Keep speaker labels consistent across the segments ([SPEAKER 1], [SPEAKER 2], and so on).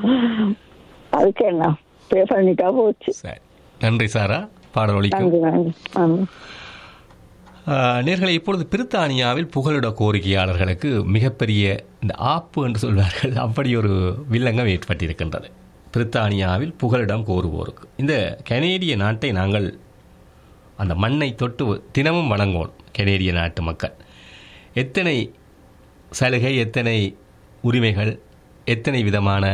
[SPEAKER 1] அதுக்கு என்ன பே பண்ணிட்டா போச்சு
[SPEAKER 2] சரி நன்றி சாரா பாடல் ஒழிக்கும்
[SPEAKER 1] நன்றி நன்றி நன்றி
[SPEAKER 2] ஆஹ், நேர்களை இப்பொழுது பிரித்தானியாவில் புகலிட கோரிக்கையாளர்களுக்கு மிகப்பெரிய இந்த ஆப்பு என்று சொல்வார்கள் அப்படி ஒரு வில்லங்கம் ஏற்பட்டிருக்கின்றது பிரித்தானியாவில் புகலிடம் கோருவோருக்கு இந்த கனேடிய நாட்டை நாங்கள் அந்த மண்ணை தொட்டு தினமும் வணங்குவோம் கனேடிய நாட்டு மக்கள் எத்தனை சலுகை எத்தனை உரிமைகள் எத்தனை விதமான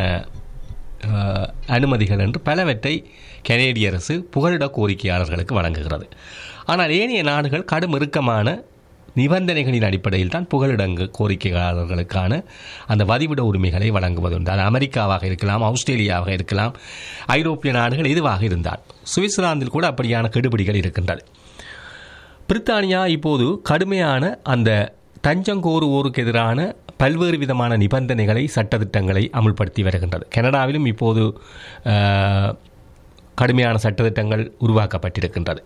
[SPEAKER 2] அஹ், அனுமதிகள் என்று பலவற்றை கனேடிய அரசு புகலிட கோரிக்கையாளர்களுக்கு வழங்குகிறது ஆனால் ஏனைய நாடுகள் கடும் இறுக்கமான நிபந்தனைகளின் அடிப்படையில் தான் புகலிடங்கு கோரிக்கையாளர்களுக்கான அந்த வதிவிட உரிமைகளை வழங்குவதுண்டு அது அமெரிக்காவாக இருக்கலாம் ஆஸ்திரேலியாவாக இருக்கலாம் ஐரோப்பிய நாடுகள் எதுவாக இருந்தால் சுவிட்சர்லாந்தில் கூட அப்படியான கெடுபிடிகள் இருக்கின்றது பிரித்தானியா இப்போது கடுமையான அந்த தஞ்சம் கோருவோருக்கு எதிரான பல்வேறு விதமான நிபந்தனைகளை சட்டத்திட்டங்களை அமுல்படுத்தி வருகின்றது கனடாவிலும் இப்போது அஹ், கடுமையான சட்டத்திட்டங்கள் உருவாக்கப்பட்டிருக்கின்றது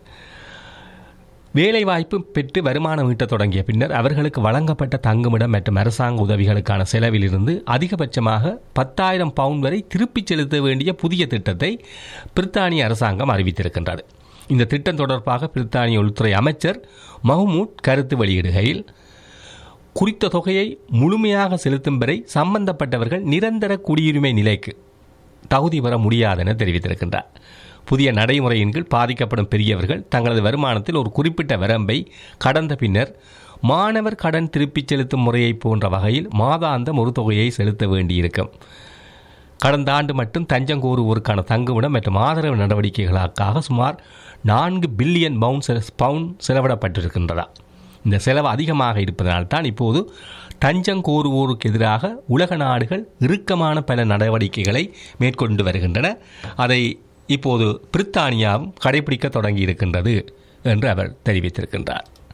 [SPEAKER 2] வேலைவாய்ப்பு பெற்று வருமானம் ஈட்டத் தொடங்கிய பின்னர் அவர்களுக்கு வழங்கப்பட்ட தங்குமிடம் மற்றும் அரசாங்க உதவிகளுக்கான செலவிலிருந்து அதிகபட்சமாக பத்தாயிரம் பவுண்ட் வரை திருப்பிச் செலுத்த வேண்டிய புதிய திட்டத்தை பிரித்தானிய அரசாங்கம் அறிவித்திருக்கின்றது இந்த திட்டம் தொடர்பாக பிரித்தானிய உள்துறை அமைச்சர் மஹ்மூட் கருத்து வெளியிடுகையில் குறித்த தொகையை முழுமையாக செலுத்தும் வரை சம்பந்தப்பட்டவர்கள் நிரந்தர குடியுரிமை நிலைக்கு தகுதி பெற முடியாதென தெரிவித்திருக்கின்றார் புதிய நடைமுறையின் கீழ் பாதிக்கப்படும் பெரியவர்கள் தங்களது வருமானத்தில் ஒரு குறிப்பிட்ட வரம்பை கடந்த பின்னர் மாணவர் கடன் திருப்பிச் செலுத்தும் முறையை போன்ற வகையில் மாதாந்தம் ஒரு தொகையை செலுத்த வேண்டியிருக்கும் கடந்த ஆண்டு மட்டும் தஞ்சம் கோருவோருக்கான தங்குமிடம் மற்றும் ஆதரவு நடவடிக்கைகளுக்காக சுமார் நான்கு பில்லியன் பவுண்ட் செல- பவுண்ட் செலவிடப்பட்டிருக்கின்றதா இந்த செலவு அதிகமாக இருப்பதனால் தான் இப்போது தஞ்சம் கோருவோருக்கு எதிராக உலக நாடுகள் இறுக்கமான பல நடவடிக்கைகளை மேற்கொண்டு வருகின்றன அதை இப்போது பிரித்தானியாவும் கடைபிடிக்க தொடங்கி இருக்கின்றது என்று அவர் தெரிவித்திருக்கின்றார்